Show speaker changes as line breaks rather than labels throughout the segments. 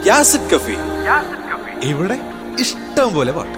യാസിഡ് കഫി
ഇവിടെ ഇഷ്ടം പോലെ പാട്ട്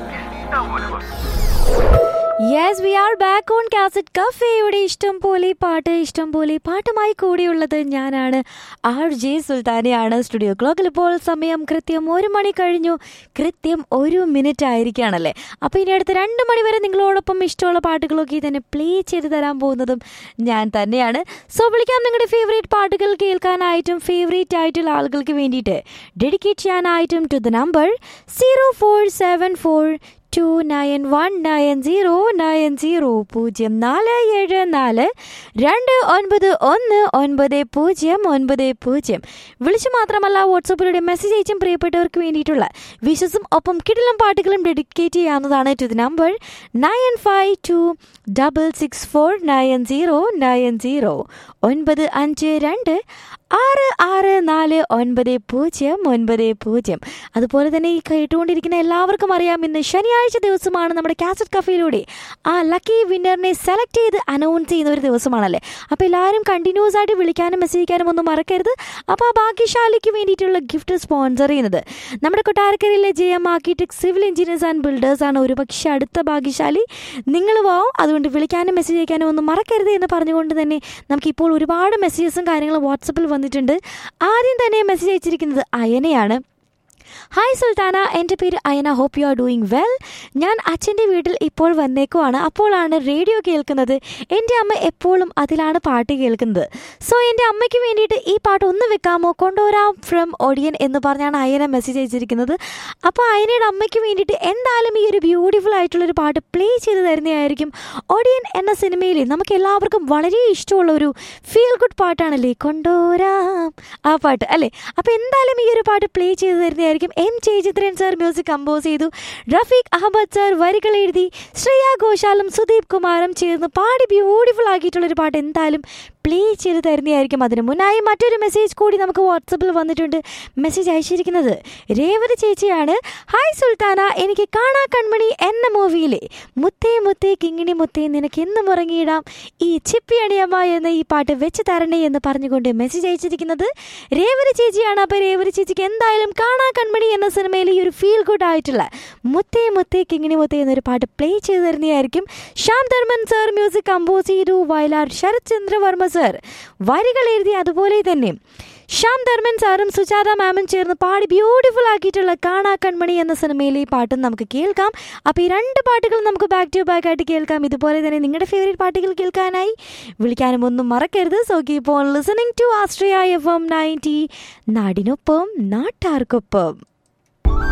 yes we are back on cassette കഫേയുടെ ഇഷ്ടം പോലെ പാട്ട് ഇഷ്ടം പോലെ പാട്ടുമായി കൂടിയുള്ളത് ഞാനാണ് ആർ ജെ സുൽത്താനയാണ് സ്റ്റുഡിയോ ക്ലോക്കിൽ ഇപ്പോൾ സമയം കൃത്യം ഒരു മണി കഴിഞ്ഞു കൃത്യം ഒരു മിനിറ്റ് ആയിരിക്കുകയാണല്ലേ അപ്പോൾ ഇനി അടുത്ത രണ്ട് മണി വരെ നിങ്ങളോടൊപ്പം ഇഷ്ടമുള്ള പാട്ടുകളൊക്കെ തന്നെ പ്ലേ ചെയ്ത് തരാൻ പോകുന്നതും ഞാൻ തന്നെയാണ് സോ വിളിക്കാം നിങ്ങളുടെ ഫേവറേറ്റ് പാട്ടുകൾ കേൾക്കാനായിട്ടും ഫേവറേറ്റ് ആയിട്ടുള്ള ആളുകൾക്ക് വേണ്ടിയിട്ട് ഡെഡിക്കേറ്റ് ചെയ്യാനായിട്ടും to the number zero four seven four two nine one nine zero nine zero പൂജ്യം നാല് ഏഴ് നാല് രണ്ട് ഒൻപത് ഒന്ന് ഒൻപത് പൂജ്യം ഒൻപത് പൂജ്യം വിളിച്ചു മാത്രമല്ല വാട്സപ്പിലൂടെ മെസ്സേജ് അയച്ചും പ്രിയപ്പെട്ടവർക്ക് വേണ്ടിയിട്ടുള്ള വിശ്വസും ഒപ്പം കിടിലം പാട്ടുകളും ഡെഡിക്കേറ്റ് ചെയ്യാവുന്നതാണ് to the number nine five two double six four nine zero nine zero ഒൻപത് അഞ്ച് രണ്ട് ആറ് ആറ് നാല് ഒൻപത് പൂജ്യം ഒൻപത് പൂജ്യം അതുപോലെ തന്നെ ഈ കേട്ടുകൊണ്ടിരിക്കുന്ന എല്ലാവർക്കും അറിയാം ഇന്ന് ശനിയാഴ്ച ദിവസമാണ് നമ്മുടെ കാസറ്റ് കഫയിലൂടെ ആ ലക്കി വിന്നറിനെ സെലക്ട് ചെയ്ത് അനൗൺസ് ചെയ്യുന്ന ഒരു ദിവസമാണല്ലേ അപ്പോൾ എല്ലാവരും കണ്ടിന്യൂസ് ആയിട്ട് വിളിക്കാനും മെസ്സേജ് അയക്കാനും ഒന്നും മറക്കരുത് അപ്പോൾ ആ ഭാഗ്യശാലിക്ക് വേണ്ടിയിട്ടുള്ള ഗിഫ്റ്റ് സ്പോൺസർ ചെയ്യുന്നത് നമ്മുടെ കൊട്ടാരക്കരയിലെ J M architect civil engineers and builders ആണ് ഒരു പക്ഷേ അടുത്ത ഭാഗ്യശാലി നിങ്ങൾ പോവും അതുകൊണ്ട് വിളിക്കാനും മെസ്സേജ് അയക്കാനും ഒന്നും മറക്കരുത് എന്ന് പറഞ്ഞുകൊണ്ട് തന്നെ നമുക്കിപ്പോൾ ഒരുപാട് മെസ്സേജസും കാര്യങ്ങളും വാട്സപ്പിൽ വന്നിട്ടുണ്ട് ആദ്യം തന്നെ മെസ്സേജ് അയച്ചിരിക്കുന്നത് അയനയാണ് ഹായ് സുൽത്താന എൻ്റെ പേര് Ayana hope you are doing well ഞാൻ അച്ഛൻ്റെ വീട്ടിൽ ഇപ്പോൾ വന്നേക്കുവാണ് അപ്പോഴാണ് റേഡിയോ കേൾക്കുന്നത് എൻ്റെ അമ്മ എപ്പോഴും അതിലാണ് പാട്ട് കേൾക്കുന്നത് സോ എൻ്റെ അമ്മയ്ക്ക് വേണ്ടിയിട്ട് ഈ പാട്ട് ഒന്ന് വെക്കാമോ കൊണ്ടുവരാം ഫ്രം ഒഡിയൻ എന്ന് പറഞ്ഞാണ് അയന മെസ്സേജ് അയച്ചിരിക്കുന്നത് അപ്പോൾ അയനയുടെ അമ്മയ്ക്ക് വേണ്ടിയിട്ട് എന്തായാലും ഈ ഒരു ബ്യൂട്ടിഫുൾ ആയിട്ടുള്ളൊരു പാട്ട് പ്ലേ ചെയ്ത് തരുന്നതായിരിക്കും ഒഡിയൻ എന്ന സിനിമയിൽ നമുക്ക് എല്ലാവർക്കും വളരെ ഇഷ്ടമുള്ള ഒരു ഫീൽ ഗുഡ് പാട്ടാണല്ലേ കൊണ്ടുവരാം ആ പാട്ട് അല്ലേ അപ്പോൾ എന്തായാലും ഈ ഒരു പാട്ട് പ്ലേ ചെയ്ത് തരുന്നതായിരിക്കും M Jayachithran sir music compose ചെയ്തു റഫീഖ് അഹമ്മദ് സാർ വരികൾ എഴുതി ശ്രേയ ഘോഷാലും സുദീപ് കുമാറും ചേർന്ന് പാടി ബ്യൂട്ടിഫുൾ ആക്കിയിട്ടുള്ളൊരു പാട്ട് എന്തായാലും പ്ലേ ചെയ്ത് തരുന്നതായിരിക്കും അതിന് മുന്നായി മറ്റൊരു മെസ്സേജ് കൂടി നമുക്ക് വാട്സപ്പിൽ വന്നിട്ടുണ്ട് മെസ്സേജ് അയച്ചിരിക്കുന്നത് രേവതി ചേച്ചിയാണ് ഹായ് സുൽത്താന എനിക്ക് കാണാ കൺമണി എന്ന മൂവിയിലെ മുത്തേ മുത്തേ കിങ്ങിണി മുത്തേ നിനക്ക് എന്നും ഉറങ്ങിയിടാം ഈ ചിപ്പി അണിയമ്മ എന്ന ഈ പാട്ട് വെച്ച് തരണേ എന്ന് പറഞ്ഞുകൊണ്ട് മെസ്സേജ് അയച്ചിരിക്കുന്നത് രേവതി ചേച്ചിയാണ് അപ്പോൾ രേവതി ചേച്ചിക്ക് എന്തായാലും കാണാ കൺമണി എന്ന സിനിമയിൽ ഈ ഒരു ഫീൽ ഗുഡ് ആയിട്ടുള്ള മുത്തേ മുത്തേ കിങ്ങിണി മുത്തേ എന്നൊരു പാട്ട് പ്ലേ ചെയ്ത് തരുന്നതായിരിക്കും Shyam Dharman sir music compose ചെയ്തു വയലാർ ശരത് ചന്ദ്രവർമ്മ സാർ വരികൾ എഴുതി അതുപോലെ തന്നെ ശ്യാം ധർമ്മൻ സാറും സുജാത മാമും ചേർന്ന് പാടി ബ്യൂട്ടിഫുൾ ആക്കിയിട്ടുള്ള കാണാ കൺമണി എന്ന സിനിമയിലെ ഈ പാട്ടും നമുക്ക് കേൾക്കാം അപ്പോൾ ഈ രണ്ട് പാട്ടുകൾ നമുക്ക് ബാക്ക് ടു ബാക്ക് ആയിട്ട് കേൾക്കാം ഇതുപോലെ തന്നെ നിങ്ങളുടെ ഫേവറേറ്റ് പാട്ടുകൾ കേൾക്കാനായി വിളിക്കാനും ഒന്നും മറക്കരുത് so keep on listening to Astria F M ninety നാടിനൊപ്പം നാട്ടാർക്കൊപ്പം